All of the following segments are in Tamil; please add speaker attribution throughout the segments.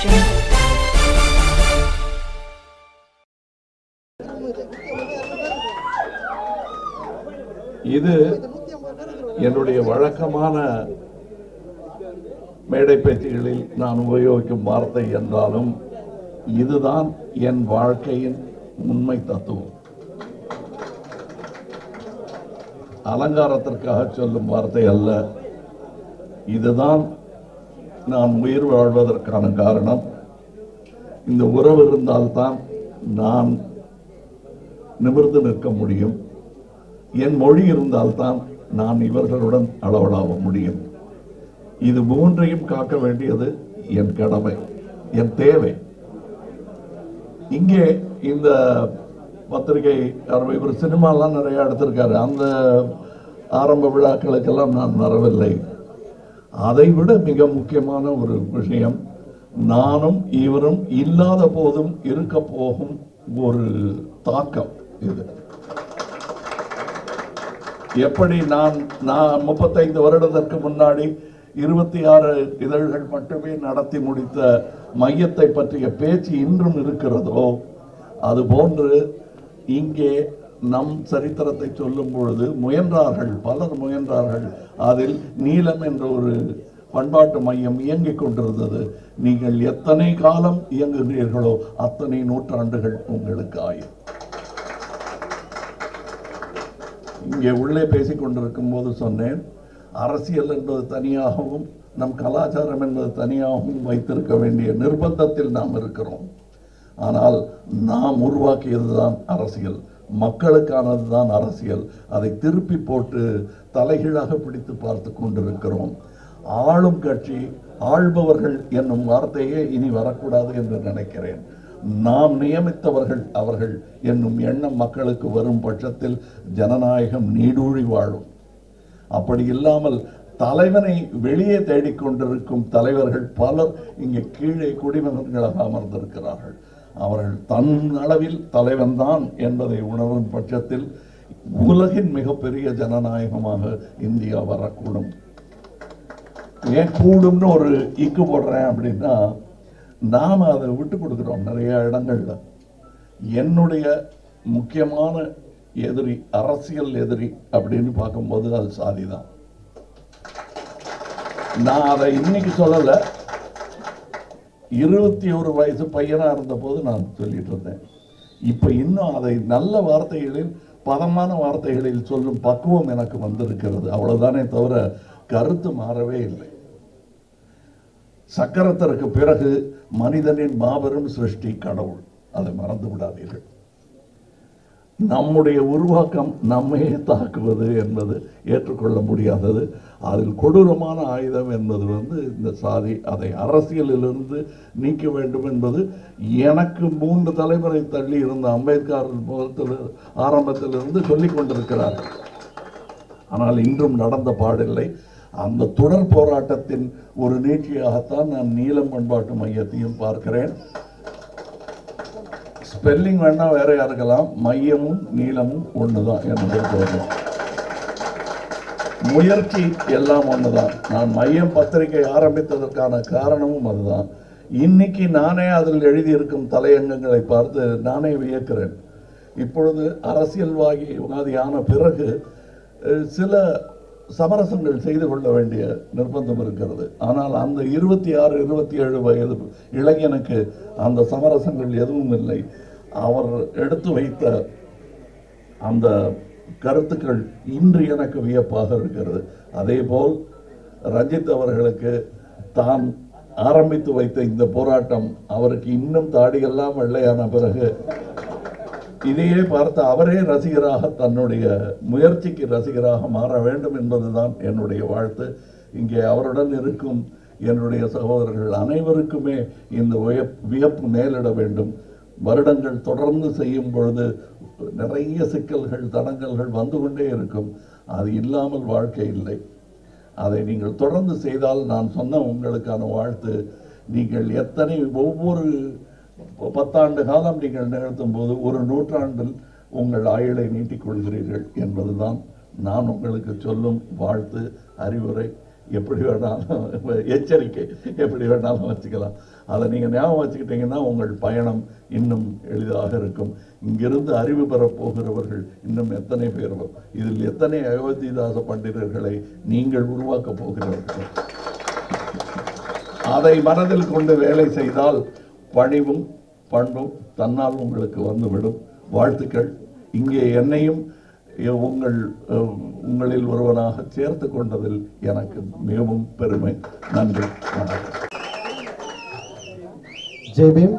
Speaker 1: jungle.
Speaker 2: இது என்னுடைய வழக்கமான மேடை பேச்சுகளில் நான் உபயோகிக்கும் வார்த்தை என்றாலும் இதுதான் என் வாழ்க்கையின் உண்மை தத்துவம் அலங்காரத்திற்காக சொல்லும் வார்த்தை அல்ல இதுதான் நான் உயிர் வாழ்வதற்கான காரணம் இந்த உறவு இருந்தால்தான் நான் நிமிர்ந்து நிற்க முடியும் என் மொழி இருந்தால்தான் நான் இவர்களுடன் அளவலாக முடியும் இது மூன்றையும் காக்க வேண்டியது என் கடமை என் தேவை இங்கே இந்த பத்திரிகை அவர் இவர் சினிமாலாம் நிறைய எடுத்திருக்காரு அந்த ஆரம்ப விழாக்களுக்கெல்லாம் நான் வரவில்லை அதை விட மிக முக்கியமான ஒரு விஷயம் நானும் இவரும் இல்லாத போதும் இருக்க போகும் ஒரு தாக்கம் இது எப்படி நான் நான் முப்பத்தைந்து வருடத்திற்கு முன்னாடி இருபத்தி ஆறு இதழ்கள் மட்டுமே நடத்தி முடித்த மையத்தை பற்றிய பேச்சு இன்றும் இருக்கிறதோ அதுபோன்று இங்கே நம் சரித்திரத்தை சொல்லும் பொழுது முயன்றார்கள் பலர் முயன்றார்கள் அதில் நீலம் என்ற ஒரு பண்பாட்டு மையம் இயங்கிக் கொண்டிருந்தது நீங்கள் எத்தனை காலம் இயங்குகிறீர்களோ அத்தனை நூற்றாண்டுகள் உங்களுக்கு ஆயும் இங்கே உள்ளே பேசிக் கொண்டிருக்கும் போது சொன்னேன் அரசியல் என்பது தனியாகவும் நம் கலாச்சாரம் என்பது தனியாகவும் வைத்திருக்க வேண்டிய நிர்பந்தத்தில் நாம் இருக்கிறோம் ஆனால் நாம் உருவாக்கியதுதான் அரசியல் மக்களுக்கானது தான் அரசியல் அதை திருப்பி போட்டு தலைகீழாக பிடித்து பார்த்து கொண்டிருக்கிறோம் ஆளும் கட்சி ஆள்பவர்கள் என்னும் வார்த்தையே இனி வரக்கூடாது என்று நினைக்கிறேன் நாம் நியமித்தவர்கள் அவர்கள் என்னும் எண்ணம் மக்களுக்கு வரும் பட்சத்தில் ஜனநாயகம் நீடூழி வாழும் அப்படி இல்லாமல் தலைவனை வெளியே தேடிக்கொண்டிருக்கும் தலைவர்கள் பலர் இங்கே கீழே குடிமகன்களாக அமர்ந்திருக்கிறார்கள் அவர்கள் தன் அளவில் தலைவன் தான் என்பதை உணரும் பட்சத்தில் உலகின் மிகப்பெரிய ஜனநாயகமாக இந்தியா வரக்கூடும் ஏன் கூடும்னு ஒரு இக்கு போடுறேன் அப்படின்னா நாம் அதை விட்டு கொடுக்குறோம் நிறைய இடங்கள்ல என்னுடைய முக்கியமான எதிரி அரசியல் எதிரி அப்படின்னு பார்க்கும்போது அது சாதி தான் நான் அதை இன்னைக்கு சொல்லலை இருபத்தி ஒரு வயசு பையனா இருந்தபோது நான் சொல்லிட்டு இருந்தேன் இப்ப இன்னும் அதை நல்ல வார்த்தைகளில் பதமான வார்த்தைகளில் சொல்லும் பக்குவம் எனக்கு வந்திருக்கிறது அவ்வளவுதானே தவிர கருத்து மாறவே இல்லை சக்கரத்திற்கு பிறகு மனிதனின் மாபெரும் சிருஷ்டி கடவுள் அதை மறந்து விடாதீர்கள் நம்முடைய உருவாக்கம் நம்மையே தாக்குவது என்பது ஏற்றுக்கொள்ள முடியாதது அதில் கொடூரமான ஆயுதம் என்பது வந்து இந்த சாதி அதை அரசியலிலிருந்து நீக்க வேண்டும் என்பது எனக்கு மூன்று தலைமுறை தள்ளி இருந்த அம்பேத்கர் முகத்தில் ஆரம்பத்திலிருந்து சொல்லிக் கொண்டிருக்கிறார்கள் ஆனால் இன்றும் நடந்த பாடில்லை அந்த தொடர் போராட்டத்தின் ஒரு நீட்சியாகத்தான் நான் நீலம் பண்பாட்டு மையத்தையும் பார்க்கிறேன் ஸ்பெல்லிங் வேணா வேறையா இருக்கலாம் மையமும் நீளமும் ஒண்ணுதான் என்னுடைய தோற்றம் முயற்சி எல்லாம் ஒண்ணுதான் நான் மையம் பத்திரிகை ஆரம்பித்ததற்கான காரணமும் அதுதான் இன்னைக்கு நானே அதில் எழுதியிருக்கும் தலையங்கங்களை பார்த்து நானே வியக்கிறேன் இப்பொழுது அரசியல்வாதி வாதியான பிறகு அஹ், சில சமரசங்கள் செய்து கொள்ள வேண்டிய நிர்பந்தம் இருக்கிறது ஆனால் அந்த இருபத்தி ஆறு இருபத்தி ஏழு வயது இளைஞனுக்கு அந்த சமரசங்கள் எதுவும் இல்லை அவர் எடுத்து வைத்த அந்த கருத்துக்கள் இன்று எனக்கு வியப்பாக இருக்கிறது அதேபோல் ரஞ்சித் அவர்களுக்கு தான் ஆரம்பித்து வைத்த இந்த போராட்டம் அவருக்கு இன்னும் தாடியெல்லாம் வெள்ளையான பிறகு இதையே பார்த்து அவரே ரசிகராக தன்னுடைய முயற்சிக்கு ரசிகராக மாற வேண்டும் என்பதுதான் என்னுடைய வாழ்த்து இங்கே அவருடன் இருக்கும் என்னுடைய சகோதரர்கள் அனைவருக்குமே இந்த வியப் வியப்பு மேலிட வேண்டும் வருடங்கள் தொடர்ந்து செய்யும் பொழுது நிறைய சிக்கல்கள் தடங்கல்கள் வந்து கொண்டே இருக்கும் அது இல்லாமல் வாழ்க்கை இல்லை அதை நீங்கள் தொடர்ந்து செய்தால் நான் சொன்ன உங்களுக்கான வாழ்த்து நீங்கள் எத்தனை ஒவ்வொரு பத்தாண்டு காலம் நீங்கள் நிகழ்த்தும் போது ஒரு நூற்றாண்டில் உங்கள் ஆயுளை நீட்டிக் கொள்கிறீர்கள் என்பதுதான் நான் உங்களுக்கு சொல்லும் வாழ்த்து அறிவுரை எப்படி வேணாலும் எச்சரிக்கை எப்படி வேணாலும் வச்சுக்கலாம் அதை நீங்கள் ஞாபகம் வச்சுக்கிட்டீங்கன்னா உங்கள் பயணம் இன்னும் எளிதாக இருக்கும் இங்கிருந்து அறிவு பெறப் போகிறவர்கள் இன்னும் எத்தனை பேர் இதில் எத்தனை அயோத்திதாச பண்டிதர்களை நீங்கள் உருவாக்கப் போகிறீர்கள் அதை மனதில் கொண்டு வேலை செய்தால் பணிவும் பண்பும் தன்னால் உங்களுக்கு வந்துவிடும் வாழ்த்துக்கள் இங்கே என்னையும் எ- உங்கள் அஹ், உங்களில் ஒருவனாக சேர்த்து கொண்டதில் எனக்கு மிகவும் பெருமை நன்றி வணக்கம்
Speaker 1: ஜெய் பீம்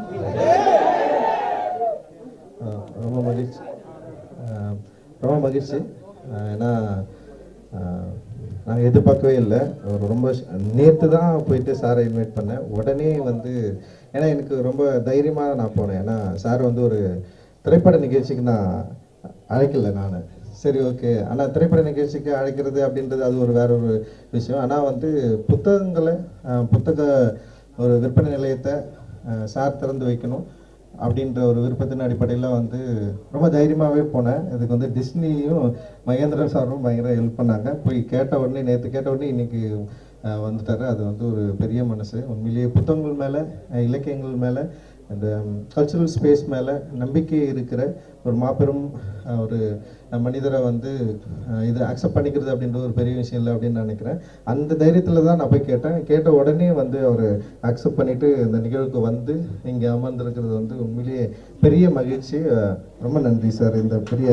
Speaker 1: ஆ, ரொம்ப மகிழ்ச்சி ஆ, ரொம்ப மகிழ்ச்சி ஆ, ஏன்னா நாங்கள் எதிர்பார்க்கவே இல்லை ஒரு ரொம்ப நேற்று தான் போயிட்டு சாரை இன்வைட் பண்ணேன் உடனே வந்து ஏன்னா எனக்கு ரொம்ப தைரியமாக நான் போனேன் ஏன்னா சார் வந்து ஒரு திரைப்பட நிகழ்ச்சிக்கு நான் அழைக்கல நான் சரி ஓகே ஆனால் திரைப்பட நிகழ்ச்சிக்கு அழைக்கிறது அப்படின்றது அது ஒரு வேற ஒரு விஷயம் ஆனால் வந்து புத்தகங்களை ஆ, புத்தக ஒரு விற்பனை நிலையத்தை அஹ், சார் திறந்து வைக்கணும் அப்படின்ற ஒரு விருப்பத்தின் அடிப்படையில் வந்து ரொம்ப தைரியமாகவே போனேன் இதுக்கு வந்து டிஸ்னியும் மகேந்திரன் சாரும் பயங்கர ஹெல்ப் பண்ணாங்க போய் கேட்ட உடனே நேற்று கேட்ட உடனே இன்னைக்கு அஹ், வந்துட்டாரு அது வந்து ஒரு பெரிய மனசு உண்மையிலேயே புத்தகங்கள் மேலே இலக்கியங்கள் மேலே இந்த கல்ச்சுரல் ஸ்பேஸ் மேலே நம்பிக்கை இருக்கிற ஒரு மாபெரும் அஹ், ஒரு மனிதரை வந்து அஹ், இது அக்செப்ட் பண்ணிக்கிறது அப்படின்ற ஒரு பெரிய விஷயம் இல்லை அப்படின்னு நான் நினைக்கிறேன் அந்த தைரியத்தில் தான் நான் போய் கேட்டேன் கேட்ட உடனே வந்து அவர் அக்செப்ட் பண்ணிட்டு இந்த நிகழ்வுக்கு வந்து இங்கே அமர்ந்திருக்கிறது வந்து உண்மையிலேயே பெரிய மகிழ்ச்சி அஹ், ரொம்ப நன்றி சார் இந்த பெரிய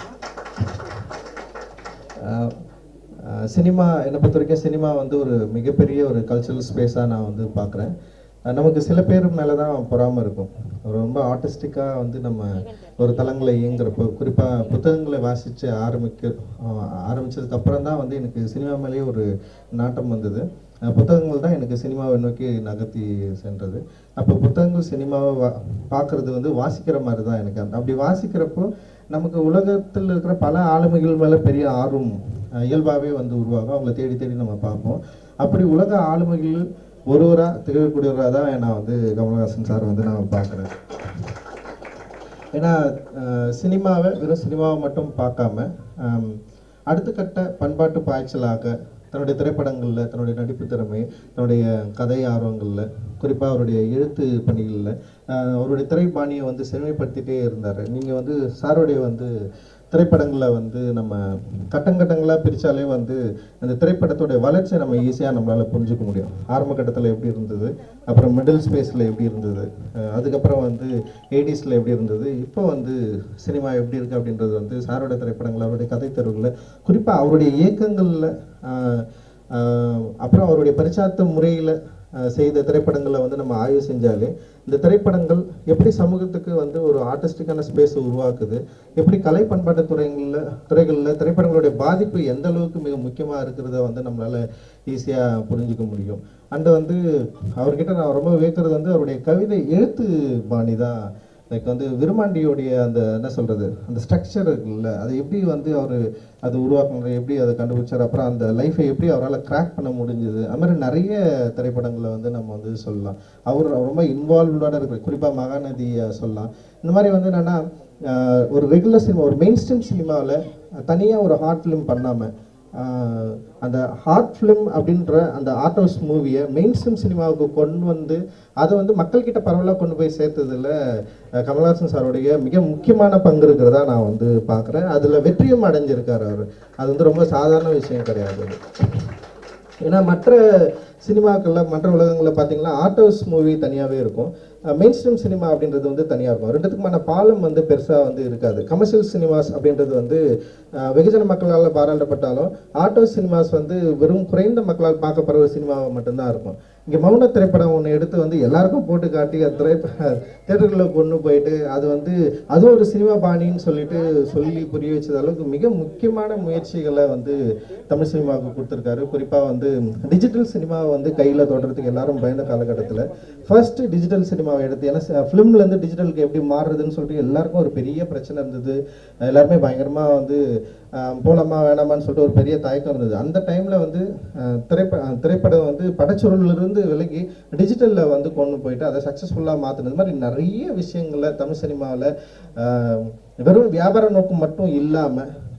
Speaker 1: அஹ், அஹ், சினிமா என்னை பொறுத்த வரைக்கும் சினிமா வந்து ஒரு மிகப்பெரிய ஒரு கல்ச்சுரல் ஸ்பேஸாக நான் வந்து பார்க்குறேன் நமக்கு சில பேர் மேலே தான் பொறாமல் இருக்கும் ரொம்ப ஆர்டிஸ்டிக்காக வந்து நம்ம ஒரு தளங்களை இயங்குறப்போ குறிப்பாக புத்தகங்களை வாசித்து ஆரம்பிக்க அஹ், ஆரம்பிச்சதுக்கு அப்புறம் தான் வந்து எனக்கு சினிமா மேலேயே ஒரு நாட்டம் வந்தது அஹ், புத்தகங்கள் தான் எனக்கு சினிமாவை நோக்கி நகர்த்தி சென்றது அப்போ புத்தகங்கள் சினிமாவை வா பார்க்குறது வந்து வாசிக்கிற மாதிரி தான் எனக்கு அந்த- அப்படி வாசிக்கிறப்போ நமக்கு உலகத்தில் இருக்கிற பல ஆளுமைகள் மேலே பெரிய ஆர்வம் அஹ், இயல்பாகவே வந்து உருவாகும் அவங்கள தேடி தேடி நம்ம பார்ப்போம் அப்படி உலக ஆளுமைகள் ஒருவராக திகழக்கூடியவராக தான் நான் வந்து கமலஹாசன் சார் வந்து நான் பார்க்குறேன் ஏன்னா அஹ், சினிமாவை வெறும் சினிமாவை மட்டும் பார்க்காம ஆம், அடுத்த கட்ட பண்பாட்டு பாய்ச்சலாக தன்னுடைய திரைப்படங்களில் தன்னுடைய நடிப்பு திறமை தன்னுடைய கதை ஆர்வங்களில் குறிப்பாக அவருடைய எழுத்து பணிகளில் அவருடைய திரைப்பாணியை வந்து செழுமைப்படுத்திட்டே இருந்தார் நீங்கள் வந்து சாருடைய வந்து திரைப்படங்களை வந்து நம்ம கட்டங்கட்டங்களாக பிரித்தாலே வந்து அந்த திரைப்படத்துடைய வளர்ச்சியை நம்ம ஈஸியாக நம்மளால் புரிஞ்சுக்க முடியும் ஆரம்ப கட்டத்தில் எப்படி இருந்தது அப்புறம் மிடில் ஸ்பேஸில் எப்படி இருந்தது அஹ் அதுக்கப்புறம் வந்து எயிட்டிஸில் எப்படி இருந்தது இப்போ வந்து சினிமா எப்படி இருக்குது அப்படின்றது வந்து சாரோட திரைப்படங்கள் அவருடைய கதை தெருவில் குறிப்பாக அவருடைய இயக்கங்களில் அப்புறம் அவருடைய பரிச்சார்த்த முறையில் செய்த திரைப்படங்களை வந்து நம்ம ஆய்வு செஞ்சாலே இந்த திரைப்படங்கள் எப்படி சமூகத்துக்கு வந்து ஒரு ஆர்டிஸ்டிக்கான ஸ்பேஸ் உருவாக்குது எப்படி கலை பண்பாட்டு துறைகளில் துறைகளில் திரைப்படங்களுடைய பாதிப்பு எந்த அளவுக்கு மிக முக்கியமாக இருக்கிறத வந்து நம்மளால ஈஸியாக புரிஞ்சுக்க முடியும் அண்ட் வந்து அவர்கிட்ட நான் ரொம்ப வியக்கிறது வந்து அவருடைய கவிதை எழுத்து பாணி தான் லைக் வந்து விருமாண்டியோடைய அந்த என்ன சொல்றது அந்த ஸ்ட்ரக்சர் இருக்குல்ல அதை எப்படி வந்து அவர் அது உருவாக்குனாரு எப்படி அதை கண்டுபிடிச்சார் அப்புறம் அந்த லைஃப்பை எப்படி அவரால் கிராக் பண்ண முடிஞ்சது அது மாதிரி நிறைய திரைப்படங்களை வந்து நம்ம வந்து சொல்லலாம் அவர் ரொம்ப இன்வால்வ்டான இருக்கிற குறிப்பாக மகாநதியை சொல்லலாம் இந்த மாதிரி வந்து என்னன்னா ஆஹ் ஒரு ரெகுலர் சினிமா ஒரு மெயின் ஸ்ட்ரீம் சினிமாவில் தனியாக ஒரு ஹார்ட் ஃபிலிம் பண்ணாமல் ஆஹ் அந்த ஹார்ட் ஃபிலிம் அப்படின்ற அந்த ஆர்ட் ஹவுஸ் மூவியை மெயின் ஸ்ட்ரீம் சினிமாவுக்கு கொண்டு வந்து அதை வந்து மக்கள்கிட்ட பரவலாக கொண்டு போய் சேர்த்ததுல அஹ் கமலஹாசன் சாருடைய மிக முக்கியமான பங்கு இருக்கிறதா நான் வந்து பார்க்குறேன் அதில் வெற்றியும் அடைஞ்சிருக்காரு அவர் அது வந்து ரொம்ப சாதாரண விஷயம் கிடையாது அது. ஏன்னா மற்ற சினிமாக்களில் மற்ற உலகங்களில் பார்த்தீங்கன்னா ஆர்ட் ஹவுஸ் மூவி தனியாகவே இருக்கும் மெயின் ஸ்ட்ரீம் சினிமா அப்படின்றது வந்து தனியாக இருக்கும் ரெண்டுத்துக்குமான பாலம் வந்து பெருசாக வந்து இருக்காது கமர்ஷியல் சினிமாஸ் அப்படின்றது வந்து அஹ், வெகுஜன மக்களால் பாராட்டப்பட்டாலும் ஆர்ட் ஹவுஸ் சினிமாஸ் வந்து வெறும் குறைந்த மக்களால் பார்க்கப்படுற ஒரு சினிமாவை மட்டும்தான் இருக்கும் இங்கே மௌன திரைப்படம் ஒன்று எடுத்து வந்து எல்லாருக்கும் போட்டு காட்டி அது திரை தேட்டர்களில் கொண்டு போயிட்டு அது வந்து அது ஒரு சினிமா பாணின்னு சொல்லிட்டு சொல்லி புரிய வச்சது அளவுக்கு மிக முக்கியமான முயற்சிகளை வந்து தமிழ் சினிமாவுக்கு கொடுத்துருக்காரு குறிப்பாக வந்து டிஜிட்டல் சினிமாவை வந்து கையில் தொடர்றதுக்கு எல்லாரும் பயந்த காலகட்டத்தில் ஃபர்ஸ்ட் டிஜிட்டல் சினிமாவை எடுத்து ஏன்னா ஃபிலிம்லேருந்து டிஜிட்டலுக்கு எப்படி மாறுறதுன்னு சொல்லிட்டு எல்லாருக்கும் ஒரு பெரிய பிரச்சனை இருந்தது எல்லாருமே பயங்கரமாக வந்து ஆஹ், போலாமா வேணாமான்னு சொல்லிட்டு ஒரு பெரிய தயக்கம் இருந்தது அந்த டைமில் வந்து ஆஹ், திரைப்ப ஆஹ், திரைப்படம் வந்து படச்சுருளிலிருந்து விலகி டிஜிட்டலில் வந்து கொண்டு போயிட்டு அதை சக்ஸஸ்ஃபுல்லாக மாற்றினது மாதிரி நிறைய விஷயங்களை தமிழ் சினிமாவில் வெறும் வியாபார நோக்கம் மட்டும் இல்லாமல்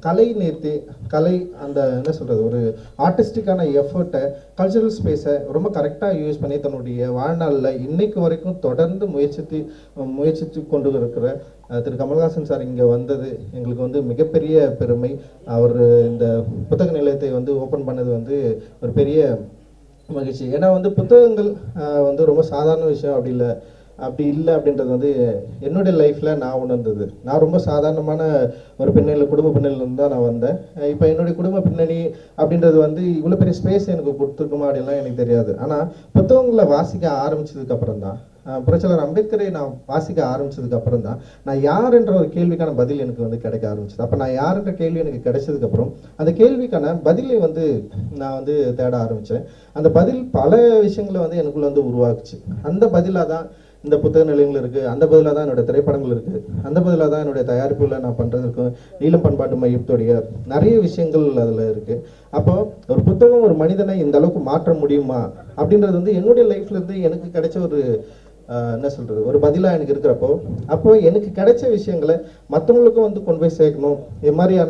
Speaker 1: கலை நேர்த்தி கலை அந்த என்ன சொல்கிறது ஒரு ஆர்டிஸ்டிக்கான எஃபர்ட்டை கல்ச்சரல் ஸ்பேஸை ரொம்ப கரெக்டாக யூஸ் பண்ணி தன்னுடைய வாழ்நாளில் இன்னைக்கு வரைக்கும் தொடர்ந்து முயற்சித்து முயற்சித்து கொண்டு இருக்கிற அஹ், திரு கமல்ஹாசன் சார் இங்கே வந்தது எங்களுக்கு வந்து மிகப்பெரிய பெருமை அவர் இந்த புத்தக நிலையத்தை வந்து ஓப்பன் பண்ணது வந்து ஒரு பெரிய மகிழ்ச்சி ஏன்னா வந்து புத்தகங்கள் ஆஹ், வந்து ரொம்ப சாதாரண விஷயம் அப்படி இல்லை அப்படி இல்லை அப்படின்றது வந்து என்னுடைய லைஃப்பில் நான் உணர்ந்தது நான் ரொம்ப சாதாரணமான ஒரு பின்னணியில் குடும்ப பின்னணியிலேருந்து தான் நான் வந்தேன் இப்போ என்னுடைய குடும்ப பின்னணி அப்படின்றது வந்து இவ்வளோ பெரிய ஸ்பேஸ் எனக்கு கொடுத்துருக்குமா அப்படின்லாம் எனக்கு தெரியாது ஆனால் புத்தகங்களை வாசிக்க ஆரம்பிச்சதுக்கு அப்புறம் தான் ஆஹ், புரட்சியாளர் அம்பேத்கரை நான் வாசிக்க ஆரம்பிச்சதுக்கு அப்புறம் தான் நான் யாருன்ற ஒரு கேள்விக்கான பதில் எனக்கு வந்து கிடைக்க ஆரம்பிச்சது அப்போ நான் யாருன்ற கேள்வி எனக்கு கிடைச்சதுக்கு அப்புறம் அந்த கேள்விக்கான பதிலை வந்து நான் வந்து தேட ஆரம்பித்தேன் அந்த பதில் பல விஷயங்களை வந்து எனக்குள்ள வந்து உருவாக்குச்சு அந்த பதிலாக தான் இந்த புத்தக நிலையங்கள் இருக்கு அந்த பதிலாக தான் என்னோட திரைப்படங்கள் இருக்கு அந்த பதிலாக தான் என்னுடைய தயாரிப்புகளை நான் பண்றதுக்கு நீலம் பண்பாட்டு மையத்துடைய நிறைய விஷயங்கள் அதுல இருக்கு அப்போ ஒரு புத்தகம் ஒரு மனிதனை இந்த அளவுக்கு மாற்ற முடியுமா அப்படின்றது வந்து என்னுடைய லைஃப்ல இருந்து எனக்கு கிடைச்ச ஒரு ஆஹ், என்ன சொல்றது ஒரு பதிலா எனக்கு இருக்கிறப்போ அப்போ எனக்கு கிடைச்ச விஷயங்களை மற்றவங்களுக்கும் வந்து கொண்டு போய் சேர்க்கணும் இது மாதிரியான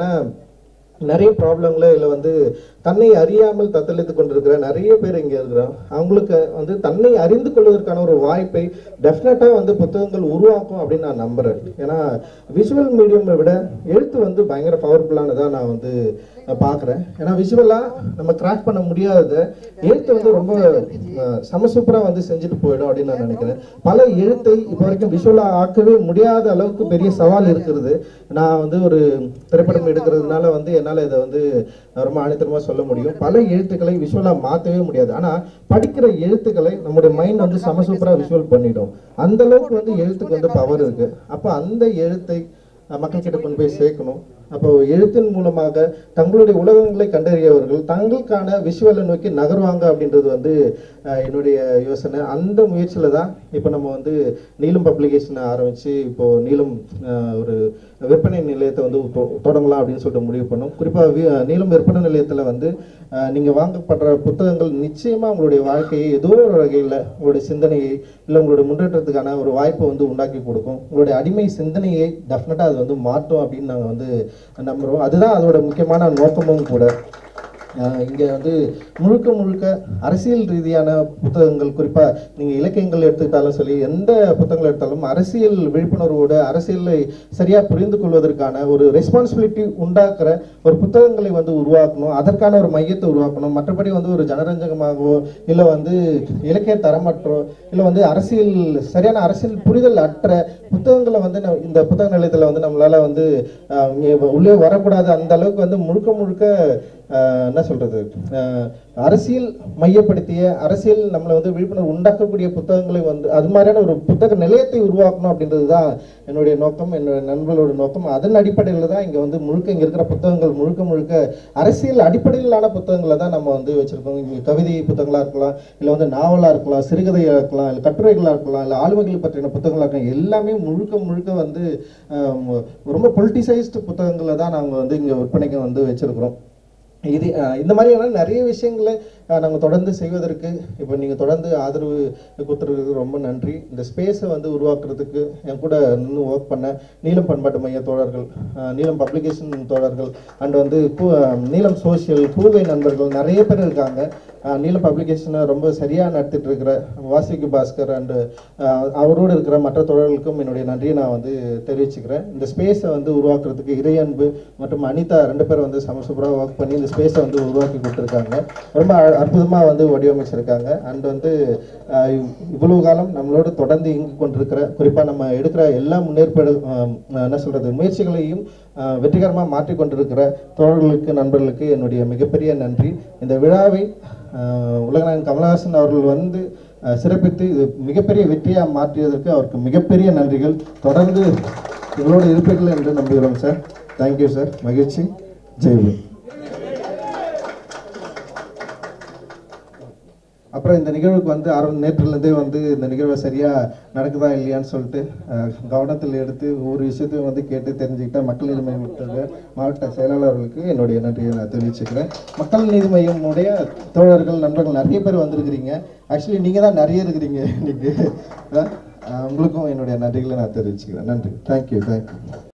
Speaker 1: நிறைய ப்ராப்ளங்கள இல்லை வந்து தன்னை அறியாமல் தத்தளித்து கொண்டிருக்கிற நிறைய பேர் இங்கே இருக்கிறோம் அவங்களுக்கு வந்து தன்னை அறிந்து கொள்வதற்கான ஒரு வாய்ப்பை டெஃபினட்டாக வந்து புத்தகங்கள் உருவாக்கும் அப்படின்னு நான் நம்புறேன் ஏன்னா விஷுவல் மீடியமை விட எழுத்து வந்து பயங்கர பவர்ஃபுல்லானதாக நான் வந்து பார்க்குறேன் ஏன்னா விஷுவலாக நம்ம கிராக் பண்ண முடியாததை எழுத்து வந்து ரொம்ப அஹ், செம சூப்பராக வந்து செஞ்சுட்டு போயிடும் அப்படின்னு நான் நினைக்கிறேன் பல எழுத்தை இப்போ வரைக்கும் விஷுவலாக ஆக்கவே முடியாத அளவுக்கு பெரிய சவால் இருக்கிறது நான் வந்து ஒரு திரைப்படம் எடுக்கிறதுனால வந்து என்னால் இதை வந்து ரொம்ப ஆணித்தரமாக சொல்ல முடியும் பல எழுத்துக்களை விஷுவலாக மாற்றவே முடியாது ஆனால் படிக்கிற எழுத்துக்களை நம்முடைய மைண்ட் வந்து செம சூப்பராக விஷுவல் பண்ணிடும் அந்த அளவுக்கு வந்து எழுத்துக்கு வந்து பவர் இருக்கு அப்போ அந்த எழுத்தை அஹ், மக்கள்கிட்ட கொண்டு போய் சேர்க்கணும் அப்போ எழுத்தின் மூலமாக தங்களுடைய உலகங்களை கண்டறியவர்கள் தங்களுக்கான விஷுவலை நோக்கி நகருவாங்க அப்படின்றது வந்து அஹ், என்னுடைய யோசனை அந்த முயற்சியில தான் இப்போ நம்ம வந்து நீலம் பப்ளிகேஷனை ஆரம்பிச்சு இப்போ நீலம் அஹ், ஒரு விற்பனை நிலையத்தை வந்து தொ- தொடங்கலாம் அப்படின்னு சொல்லிட்டு முடிவு பண்ணோம் குறிப்பாக நீலம் விற்பனை நிலையத்தில் வந்து அஹ், நீங்க வாங்கப்படுற புத்தகங்கள் நிச்சயமா உங்களுடைய வாழ்க்கையை ஏதோ ஒரு வகையில் உங்களுடைய சிந்தனையை இல்லை உங்களுடைய முன்னேற்றத்துக்கான ஒரு வாய்ப்பை வந்து உண்டாக்கி கொடுக்கும் உங்களுடைய அடிமை சிந்தனையை டெஃபினட்டாக அது வந்து மாற்றும் அப்படின்னு நாங்கள் வந்து நம்புகிறோம் அதுதான் அதோட முக்கியமான நோக்கமும் கூட ஆஹ் இங்க வந்து முழுக்க முழுக்க அரசியல் ரீதியான புத்தகங்கள் குறிப்பா நீங்க இலக்கியங்கள் எடுத்துக்கிட்டாலும் சரி எந்த புத்தகங்கள் எடுத்தாலும் அரசியல் விழிப்புணர்வோட அரசியலை சரியா புரிந்து கொள்வதற்கான ஒரு ரெஸ்பான்சிபிலிட்டி உண்டாக்குற ஒரு புத்தகங்களை வந்து உருவாக்கணும் அதற்கான ஒரு மையத்தை உருவாக்கணும் மற்றபடி வந்து ஒரு ஜனரஞ்சகமாகவோ இல்ல வந்து இலக்கிய தரமற்றோ இல்ல வந்து அரசியல் சரியான அரசியல் புரிதல் அற்ற புத்தகங்களை வந்து நம்ம- இந்த புத்தக நிலையத்துல வந்து நம்மளால வந்து ஆஹ் இங்க உள்ளே வரக்கூடாது அந்த அளவுக்கு வந்து முழுக்க முழுக்க ஆஹ் என்ன சொல்றது ஆஹ் அரசியல் மையப்படுத்திய அரசியல் நம்மளை வந்து விழிப்புணர்வு உண்டாக்கக்கூடிய புத்தகங்களை வந்து அது மாதிரியான ஒரு புத்தக நிலையத்தை உருவாக்கணும் அப்படின்றது தான் என்னுடைய நோக்கம் என்னுடைய நண்பர்களோட நோக்கம் அதன் அடிப்படையில் தான் இங்கே வந்து முழுக்க இங்கே இருக்கிற புத்தகங்கள் முழுக்க முழுக்க அரசியல் அடிப்படையிலான புத்தகங்களை தான் நம்ம வந்து வச்சிருக்கோம் இங்கே கவிதை புத்தகங்களாக இருக்கலாம் இல்லை வந்து நாவலாக இருக்கலாம் சிறுகதையாக இருக்கலாம் இல்லை கட்டுரைகளாக இருக்கலாம் இல்லை ஆளுமைகளை பற்றின புத்தகங்களாக இருக்கலாம் எல்லாமே முழுக்க முழுக்க வந்து ஆஹ் ரொம்ப பொலிட்டிசைஸ்டு புத்தகங்களை தான் நாங்கள் வந்து இங்கே விற்பனைக்கு வந்து வச்சிருக்கிறோம் இது அஹ், இந்த மாதிரியான நிறைய விஷயங்களை நாங்கள் தொடர்ந்து செய்வதற்கு இப்போ நீங்கள் தொடர்ந்து ஆதரவு கொடுத்துருக்கு ரொம்ப நன்றி இந்த ஸ்பேஸை வந்து உருவாக்குறதுக்கு என் கூட நின்று ஒர்க் பண்ண நீலம் பண்பாட்டு மைய தோழர்கள் அஹ், நீலம் பப்ளிகேஷன் தோழர்கள் அண்ட் வந்து பூ அஹ், நீலம் சோஷியல் பூவை நண்பர்கள் நிறைய பேர் இருக்காங்க அஹ், நீலம் பப்ளிகேஷனை ரொம்ப சரியாக நடத்திட்டு இருக்கிற வாசிக்கு பாஸ்கர் அண்டு அவரோடு இருக்கிற மற்ற தோழர்களுக்கும் என்னுடைய நன்றியை நான் வந்து தெரிவிச்சுக்கிறேன் இந்த ஸ்பேஸை வந்து உருவாக்குறதுக்கு இறையன்பு மற்றும் அனிதா ரெண்டு பேரும் வந்து செம சூப்பராக ஒர்க் பண்ணி இந்த ஸ்பேஸை வந்து உருவாக்கி கொடுத்துருக்காங்க ரொம்ப அ- அற்புதமா வந்து வடிவமைச்சிருக்காங்க அண்ட் வந்து அஹ், இவ்- இவ்வளவு காலம் நம்மளோடு தொடர்ந்து இயங்கி கொண்டிருக்கிற குறிப்பா நம்ம எடுக்கிற எல்லா முன்னேற்பாடு அஹ், என்ன சொல்றது முயற்சிகளையும் அஹ், வெற்றிகரமா மாற்றிக் கொண்டிருக்கிற தோழர்களுக்கு நண்பர்களுக்கு என்னுடைய மிகப்பெரிய நன்றி இந்த விழாவை அஹ், உலகநாயகன் கமலஹாசன் அவர்கள் வந்து அஹ், சிறப்பித்து இது மிகப்பெரிய வெற்றியா மாற்றியதற்கு அவருக்கு மிகப்பெரிய நன்றிகள் தொடர்ந்து எங்களோடு இருப்பீர்கள் என்று நம்புகிறோம் சார் தேங்க்யூ சார் மகிழ்ச்சி ஜெய்வீர் அப்புறம் இந்த நிகழ்வுக்கு வந்து ஆரம்ப நேற்றுலேருந்தே வந்து இந்த நிகழ்வை சரியாக நடக்குதா இல்லையான்னு சொல்லிட்டு அஹ், கவனத்தில் எடுத்து ஒவ்வொரு விஷயத்தையும் வந்து கேட்டு தெரிஞ்சுக்கிட்ட மக்கள் நீதி மையம் கொடுத்த மாவட்ட செயலாளர்களுக்கு என்னுடைய நன்றியை நான் தெரிவிச்சுக்கிறேன் மக்கள் நீதி மையம் உடைய தோழர்கள் நண்பர்கள் நிறைய பேர் வந்திருக்கிறீங்க ஆக்சுவலி நீங்கள் தான் நிறைய இருக்கிறீங்க இன்னைக்கு அஹ், உங்களுக்கும் என்னுடைய நன்றிகளை நான் தெரிவிச்சுக்கிறேன் நன்றி தேங்க்யூ தேங்க்யூ